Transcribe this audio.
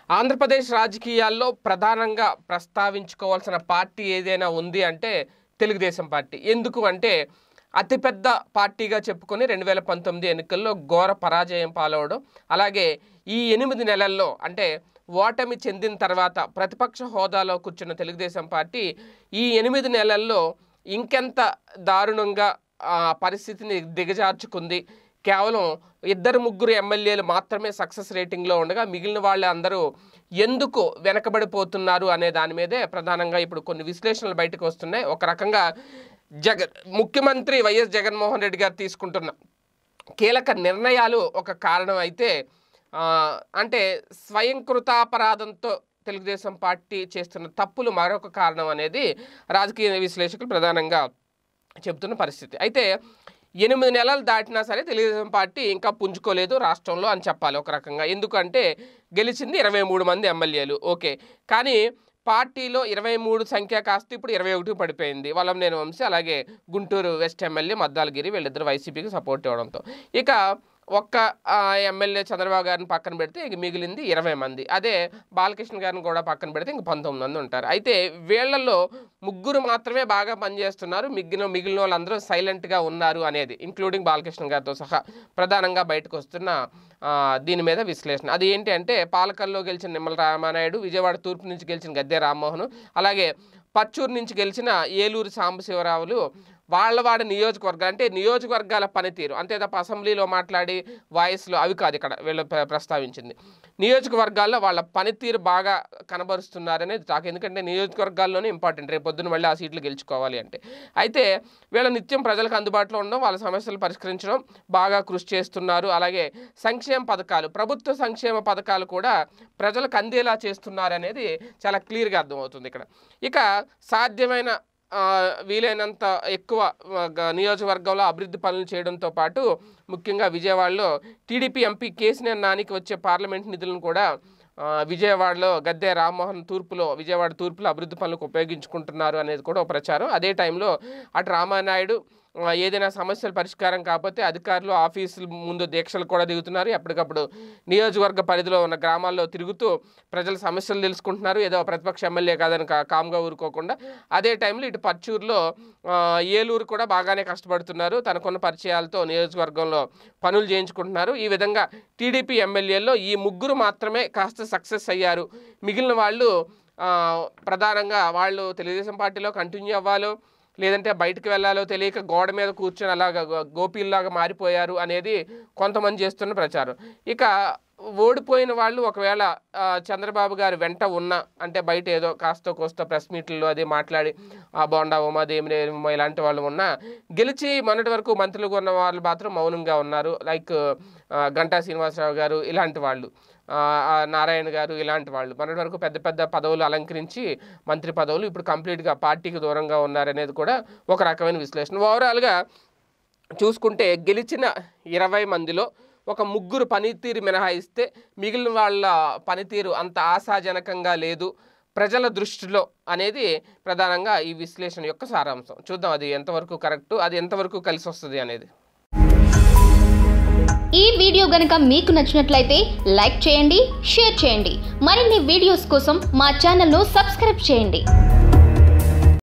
ఆంధ్రప్రదేశ్ రాజకీయాల్లో ప్రధానంగా ప్రస్తావించుకోవాల్సిన పార్టీ ఏదైనా ఉంది అంటే తెలుగుదేశం పార్టీ ఎందుకు అంటే అతిపెద్ద పార్టీగా చెప్పుకొని రెండు వేల పంతొమ్మిది ఎన్నికల్లో ఘోర పరాజయం పాలవడం అలాగే ఈ ఎనిమిది నెలల్లో అంటే ఓటమి చెందిన తర్వాత ప్రతిపక్ష హోదాలో కూర్చున్న తెలుగుదేశం పార్టీ ఈ ఎనిమిది నెలల్లో ఇంకెంత దారుణంగా ఆ పరిస్థితిని దిగజార్చుకుంది కేవలం ఇద్దరు ముగ్గురు ఎమ్మెల్యేలు మాత్రమే సక్సెస్ రేటింగ్లో ఉండగా మిగిలిన వాళ్ళందరూ ఎందుకు వెనకబడిపోతున్నారు అనే దాని మీదే ప్రధానంగా ఇప్పుడు కొన్ని విశ్లేషణలు బయటకు వస్తున్నాయి ఒక రకంగా జగ ముఖ్యమంత్రి వైఎస్ జగన్మోహన్ రెడ్డి గారు తీసుకుంటున్న కీలక నిర్ణయాలు ఒక కారణం అయితే ఆ, అంటే స్వయంకృతాపరాధంతో తెలుగుదేశం పార్టీ చేస్తున్న తప్పులు మరొక కారణం అనేది రాజకీయ విశ్లేషకులు ప్రధానంగా చెబుతున్న పరిస్థితి అయితే ఎనిమిది నెలలు దాటినా సరే తెలుగుదేశం పార్టీ ఇంకా పుంజుకోలేదు రాష్ట్రంలో అని చెప్పాలి ఒక రకంగా ఎందుకంటే గెలిచింది ఇరవై మూడు మంది ఎమ్మెల్యేలు ఓకే కానీ పార్టీలో ఇరవై మూడు సంఖ్య కాస్త ఇప్పుడు ఇరవై ఒకటి పడిపోయింది నేను వంశీ అలాగే గుంటూరు వెస్ట్ ఎమ్మెల్యే మద్దాలగిరి వీళ్ళిద్దరు వైసీపీకి సపోర్ట్ ఇవ్వడంతో ఇక ఒక్క ఆ, ఎమ్మెల్యే చంద్రబాబు గారిని పక్కన పెడితే ఇంక మిగిలింది ఇరవై మంది అదే బాలకృష్ణ గారిని కూడా పక్కన పెడితే ఇంక పంతొమ్మిది మంది ఉంటారు అయితే వీళ్ళల్లో ముగ్గురు మాత్రమే బాగా పనిచేస్తున్నారు మిగిలిన మిగిలిన వాళ్ళందరూ సైలెంట్గా ఉన్నారు అనేది ఇంక్లూడింగ్ బాలకృష్ణ గారితో సహా ప్రధానంగా బయటకు వస్తున్న ఆ, దీని మీద విశ్లేషణ అది ఏంటి అంటే పాలకల్లో గెలిచిన నిమ్మల రామానాయుడు విజయవాడ తూర్పు నుంచి గెలిచిన గద్దె రామ్మోహన్ అలాగే పచ్చూరు నుంచి గెలిచిన ఏలూరు సాంబశివరావులు వాళ్ళ వాడి నియోజకవర్గం అంటే నియోజకవర్గాల పనితీరు అంతే తప్ప అసెంబ్లీలో మాట్లాడి వాయిస్లో అవి కాదు ఇక్కడ వీళ్ళు ప్ర- ప్రస్తావించింది నియోజకవర్గాల్లో వాళ్ళ పనితీరు బాగా కనబరుస్తున్నారనేది టాక్ ఎందుకంటే నియోజకవర్గాల్లోనే ఇంపార్టెంట్ రేపు పొద్దున మళ్ళీ ఆ సీట్లు గెలుచుకోవాలి అంటే అయితే వీళ్ళ నిత్యం ప్రజలకు అందుబాటులో ఉండడం వాళ్ళ సమస్యలు పరిష్కరించడం బాగా కృషి చేస్తున్నారు అలాగే సంక్షేమ పథకాలు ప్రభుత్వ సంక్షేమ పథకాలు కూడా ప్రజలకు అందేలా చేస్తున్నారు అనేది చాలా క్లియర్గా అర్థమవుతుంది ఇక్కడ ఇక సాధ్యమైన ఆ, వీలైనంత ఎక్కువ ఆ, గ- నియోజకవర్గంలో అభివృద్ధి పనులు చేయడంతో పాటు ముఖ్యంగా విజయవాడలో టీడీపీ ఎంపీ కేసీఆర్ నానికి వచ్చే పార్లమెంట్ నిధులను కూడా ఆ, విజయవాడలో గద్దె రామ్మోహన్ తూర్పులో విజయవాడ తూర్పులో అభివృద్ధి పనులకు ఉపయోగించుకుంటున్నారు అనేది కూడా ఒక ప్రచారం అదే టైంలో అటు రామానాయుడు ఆ, ఏదైనా సమస్యల పరిష్కారం కాకపోతే అధికారులు ఆఫీసుల ముందు దీక్షలు కూడా దిగుతున్నారు ఎప్పటికప్పుడు నియోజకవర్గ పరిధిలో ఉన్న గ్రామాల్లో తిరుగుతూ ప్రజల సమస్యలు తెలుసుకుంటున్నారు ఏదో ప్రతిపక్ష ఎమ్మెల్యే కాదని కా- కామ్గా ఊరుకోకుండా అదే టైంలో ఇటు పర్చూరులో ఆ, ఏలూరు కూడా బాగానే కష్టపడుతున్నారు తనకున్న పరిచయాలతో నియోజకవర్గంలో పనులు చేయించుకుంటున్నారు ఈ విధంగా టీడీపీ ఎమ్మెల్యేల్లో ఈ ముగ్గురు మాత్రమే కాస్త సక్సెస్ అయ్యారు మిగిలిన వాళ్ళు ఆ, ప్రధానంగా వాళ్ళు తెలుగుదేశం పార్టీలో కంటిన్యూ అవ్వాలో లేదంటే బయటకు వెళ్ళాలో తెలియక గోడ మీద కూర్చొని అలాగా గో- గోపీల్లాగా మారిపోయారు అనేది కొంతమంది చేస్తున్న ప్రచారం ఇక ఓడిపోయిన వాళ్ళు ఒకవేళ ఆ, చంద్రబాబు గారు వెంట ఉన్న అంటే బయట ఏదో కాస్త కోస్త ప్రెస్ మీట్లలో అది మాట్లాడి ఆ బోండా ఉమాదేమి ఇలాంటి వాళ్ళు ఉన్నా గెలిచి మొన్నటి వరకు మంత్రులుగా ఉన్న వాళ్ళు మాత్రం మౌనంగా ఉన్నారు లైక్ ఆ, గంటా శ్రీనివాసరావు గారు ఇలాంటి వాళ్ళు ఆ, ఆ నారాయణ గారు ఇలాంటి వాళ్ళు మొన్నటి వరకు పెద్ద పెద్ద పదవులు అలంకరించి మంత్రి పదవులు ఇప్పుడు కంప్లీట్గా పార్టీకి దూరంగా ఉన్నారనేది కూడా ఒక రకమైన విశ్లేషణ ఓవరాల్గా చూసుకుంటే గెలిచిన ఇరవై మందిలో ఒక ముగ్గురు పనితీరు మినహాయిస్తే మిగిలిన వాళ్ళ పనితీరు అంత ఆశాజనకంగా లేదు ప్రజల దృష్టిలో అనేది ప్రధానంగా ఈ విశ్లేషణ యొక్క సారాంశం చూద్దాం అది ఎంతవరకు కరెక్ట్ అది ఎంతవరకు కలిసి వస్తుంది అనేది ఈ వీడియో గనుక మీకు నచ్చినట్లయితే లైక్ చేయండి షేర్ చేయండి మరిన్ని వీడియోస్ కోసం మా ఛానల్ను సబ్స్క్రైబ్ చేయండి